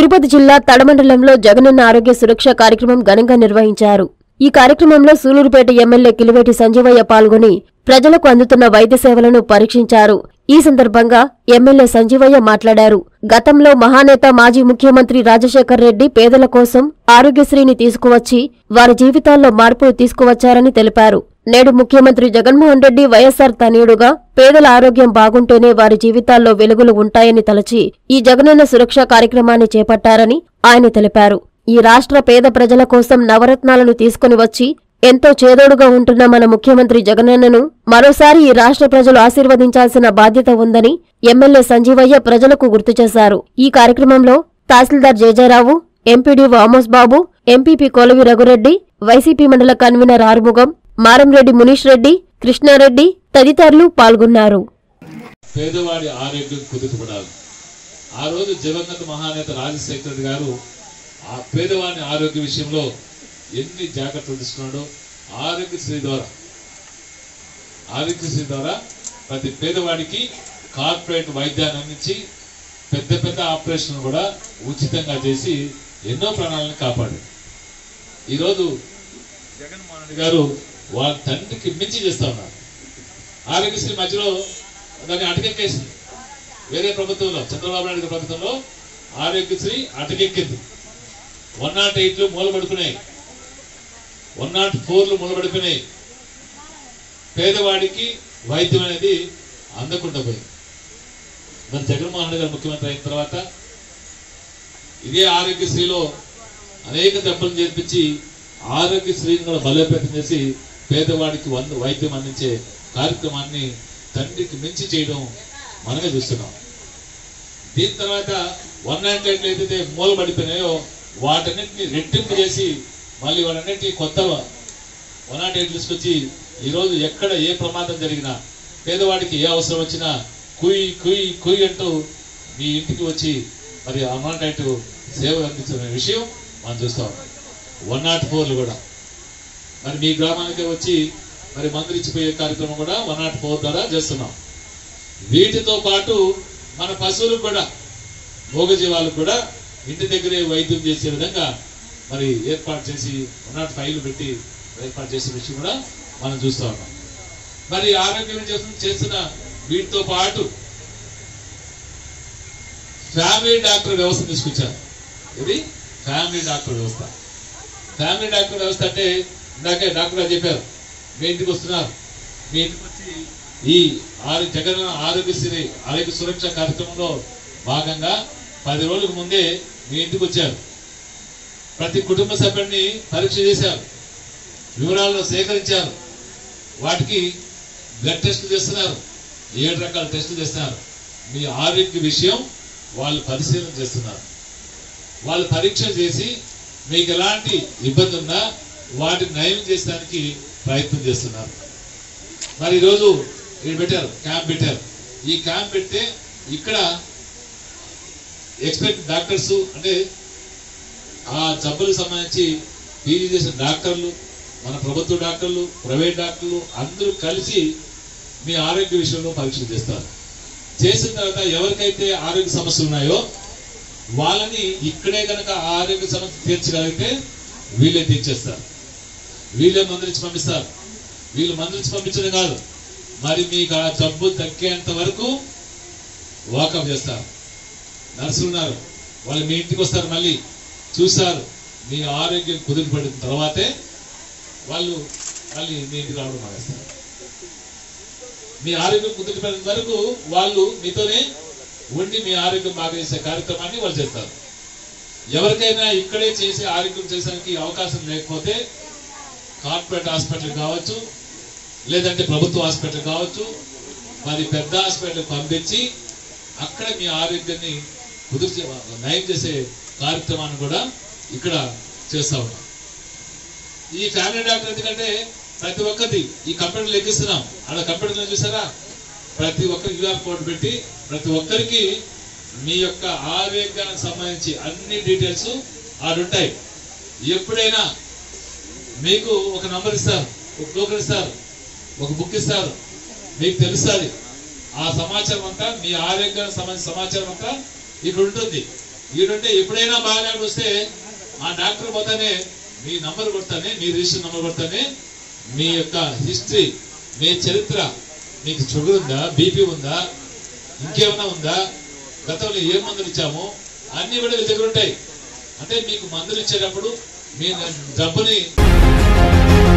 తిరుపతి జిల్లా తడమండలంలో జగనన్న ఆరోగ్య సురక్ష కార్యక్రమం ఘనంగా నిర్వహించారు ఈ కార్యక్రమంలో సూలూరుపేట ఎమ్మెల్యే కిలివేటి సంజీవయ్య పాల్గొని ప్రజలకు అందుతున్న వైద్య సేవలను పరీక్షించారు ఈ సందర్భంగా ఎమ్మెల్యే సంజీవయ్య మాట్లాడారు గతంలో మహానేత మాజీ ముఖ్యమంత్రి రాజశేఖర్ రెడ్డి పేదల కోసం ఆరోగ్యశ్రీని తీసుకువచ్చి వారి జీవితాల్లో మార్పులు తీసుకువచ్చారని తెలిపారు నేడు ముఖ్యమంత్రి జగన్మోహన్ రెడ్డి వైఎస్సార్ తనయుడుగా పేదల ఆరోగ్యం బాగుంటేనే వారి జీవితాల్లో వెలుగులు ఉంటాయని తలచి ఈ జగనన్న సురక్ష కార్యక్రమాన్ని చేపట్టారని ఆయన తెలిపారు ఈ రాష్ట్ర పేద ప్రజల కోసం నవరత్నాలను తీసుకుని వచ్చి ఎంతో చేదోడుగా ఉంటున్న మన ముఖ్యమంత్రి జగనన్నను మరోసారి ఈ రాష్ట్ర ప్రజలు ఆశీర్వదించాల్సిన బాధ్యత ఉందని ఎమ్మెల్యే సంజీవయ్య ప్రజలకు గుర్తు చేశారు ఈ కార్యక్రమంలో తహసీల్దార్ Jayajayarao MPDO Amos Babu MPP Kolavi Raghureddy YCP mandal convener Arumugam Maramreddy Munish Reddy Krishnareddy తదితరులు పాల్గొన్నారు పేదవాడి ఆరోగ్యం కుదుటపడాలి ఆ రోజు దివంగత మహానేత రాజశేఖర రెడ్డి గారు ఆ పేదవాడి ఆరోగ్య విషయంలో ఎన్ని జాగ్రత్తలు తీసుకున్నాడో ఆరోగ్యశ్రీ ద్వారా ఆరోగ్యశ్రీ ద్వారా ప్రతి పేదవాడికి కార్పొరేట్ వైద్యాన్ని అందించి పెద్ద పెద్ద ఆపరేషన్ కూడా ఉచితంగా చేసి ఎన్నో ప్రాణాలను కాపాడు ఈరోజు జగన్మోహన్ రెడ్డి గారు వాళ్ళ తండ్రికి మించి చేస్తా ఉన్నారు ఆరోగ్యశ్రీ మధ్యలో దాన్ని అటకెక్కేసింది వేరే ప్రభుత్వంలో చంద్రబాబు నాయుడు గారి ప్రభుత్వంలో ఆరోగ్యశ్రీ అటకెక్కింది వన్ నాట్ ఎయిట్లు మూలబడుకున్నాయి వన్ నాట్ ఫోర్లు మూలబడిపోయినాయి పేదవాడికి వైద్యం అనేది అందకుండా పోయింది మరి జగన్మోహన్ రెడ్డి గారు ముఖ్యమంత్రి అయిన తర్వాత ఇదే ఆరోగ్యశ్రీలో అనేక దెబ్బలు చేర్పించి ఆరోగ్యశ్రీని కూడా బలోపేతం చేసి పేదవాడికి వంద వైద్యం అందించే కార్యక్రమాన్ని తండ్రికి మించి చేయడం మనమే చూస్తున్నాం దీని తర్వాత వన్ నైన్ ఎయిట్లు ఏదైతే మూలబడిపోయినాయో వాటన్నిటిని రెట్టింపు చేసి మళ్ళీ వాటన్నిటిని కొత్త వన్ నాట్ ఎయిట్ తీసుకొచ్చి ఈరోజు ఎక్కడ ఏ ప్రమాదం జరిగినా పేదవాడికి ఏ అవసరం వచ్చినా కుయ్ కుయ్ కుయ్ అంటూ మీ ఇంటికి వచ్చి మరి వన్ నాట్ ఎయిట్ సేవ అందిస్తున్న విషయం మనం చూస్తా ఉన్నాం వన్ నాట్ ఫోర్లు కూడా మరి మీ గ్రామానికి వచ్చి మరి మందులు ఇచ్చిపోయే కార్యక్రమం కూడా వన్ నాట్ ఫోర్ ద్వారా చేస్తున్నాం వీటితో పాటు మన పశువులకు కూడా మూగజీవాలకు కూడా ఇంటి దగ్గరే వైద్యం చేసే విధంగా మరి ఏర్పాటు చేసి వన్ నాట్ ఫైవ్ పెట్టి ఏర్పాటు చేసే విషయం కూడా మనం చూస్తా ఉన్నాం మరి ఆరోగ్యం చేస్తున్న చేస్తున్న వీటితో పాటు ఫ్యామిలీ డాక్టర్ వ్యవస్థ తీసుకొచ్చారు ఇది ఫ్యామిలీ డాక్టర్ వ్యవస్థ ఫ్యామిలీ డాక్టర్ వ్యవస్థ అంటే ఇందాకే డాక్టర్ గారు చెప్పారు మీ ఇంటికి వస్తున్నారు మీ ఇంటికి వచ్చి ఈ ఆరు జగన్ ఆరోగ్యశ్రీ ఆరోగ్య సురక్ష కార్యక్రమంలో భాగంగా పది రోజులకు ముందే మీ ఇంటికి వచ్చారు ప్రతి కుటుంబ సభ్యుడిని పరీక్ష చేశారు వివరాలను సేకరించారు వాటికి బ్లడ్ టెస్టులు చేస్తున్నారు ఏడు రకాల టెస్టులు చేస్తున్నారు మీ ఆరోగ్య విషయం వాళ్ళు పరిశీలన చేస్తున్నారు వాళ్ళు పరీక్ష చేసి మీకు ఎలాంటి ఇబ్బంది ఉన్నా వాటిని నయం చేసడానికి ప్రయత్నం చేస్తున్నారు మరి ఈరోజు ఇది పెట్టారు క్యాంప్ పెట్టారు ఈ క్యాంప్ పెడితే ఇక్కడ ఎక్స్పర్ట్ డాక్టర్స్ అంటే ఆ జబ్బులకు సంబంధించి పీజీ చేసిన డాక్టర్లు మన ప్రభుత్వ డాక్టర్లు ప్రైవేట్ డాక్టర్లు అందరూ కలిసి మీ ఆరోగ్య విషయంలో పరీక్షలు చేస్తారు చేసిన తర్వాత ఎవరికైతే ఆరోగ్య సమస్యలు ఉన్నాయో వాళ్ళని ఇక్కడే కనుక ఆరోగ్య సమస్య తీర్చగలిగితే వీళ్ళే తీర్చేస్తారు వీళ్ళే మందులిచ్చి పంపిస్తారు వీళ్ళు మందులిచ్చి పంపించడం కాదు మరి మీకు ఆ జబ్బు తగ్గేంత వరకు వాకప్ చేస్తారు నర్సులు ఉన్నారు వాళ్ళు మీ ఇంటికి వస్తారు మళ్ళీ చూస్తారు మీ ఆరోగ్యం కుదిరిపడిన తర్వాతే వాళ్ళు మళ్ళీ మీ ఇంటికి రావడం మానేస్తారు మీ ఆరోగ్యం కుదిరిపడిన వరకు వాళ్ళు మీతోనే ఉండి మీ ఆరోగ్యం బాగా చేసే కార్యక్రమాన్ని వాళ్ళు చేస్తారు ఎవరికైనా ఇక్కడే చేసే ఆరోగ్యం చేసడానికి అవకాశం లేకపోతే కార్పొరేట్ హాస్పిటల్ కావచ్చు లేదంటే ప్రభుత్వ హాస్పిటల్ కావచ్చు మరి పెద్ద హాస్పిటల్ పంపించి అక్కడ మీ ఆరోగ్యాన్ని కుదిర్చే నయం చేసే కార్యక్రమాన్ని కూడా ఇక్కడ చేస్తా ఉన్నాం ఈ ఫ్యామిలీ డాక్టర్ ఎందుకంటే ప్రతి ఒక్కరిది ఈ కంప్యూటర్ లెక్కిస్తున్నాం ఆడ కంప్యూటర్లో చూసారా ప్రతి ఒక్కరి క్యూఆర్ కోడ్ పెట్టి ప్రతి ఒక్కరికి మీ యొక్క ఆరోగ్యానికి సంబంధించి అన్ని డీటెయిల్స్ ఆడుంటాయి ఎప్పుడైనా మీకు ఒక నంబర్ ఇస్తారు ఒక టోకెన్ ఇస్తారు ఒక బుక్ ఇస్తారు మీకు తెలుస్తుంది ఆ సమాచారం అంతా మీ ఆరోగ్యానికి సంబంధించిన సమాచారం అంతా ఇక్కడ ఉంటుంది ఈడుంటే ఎప్పుడైనా బాగా వస్తే ఆ డాక్టర్ పోతానే మీ నంబర్ కొడతానే మీ రిజిస్టర్ నంబర్ కొడతానే మీ యొక్క హిస్టరీ మీ చరిత్ర మీకు షుగర్ ఉందా బీపీ ఉందా ఇంకేమైనా ఉందా గతంలో ఏ మందులు ఇచ్చామో అన్ని కూడా వీళ్ళ దగ్గర ఉంటాయి అంటే మీకు మందులు ఇచ్చేటప్పుడు మీ జబ్బుని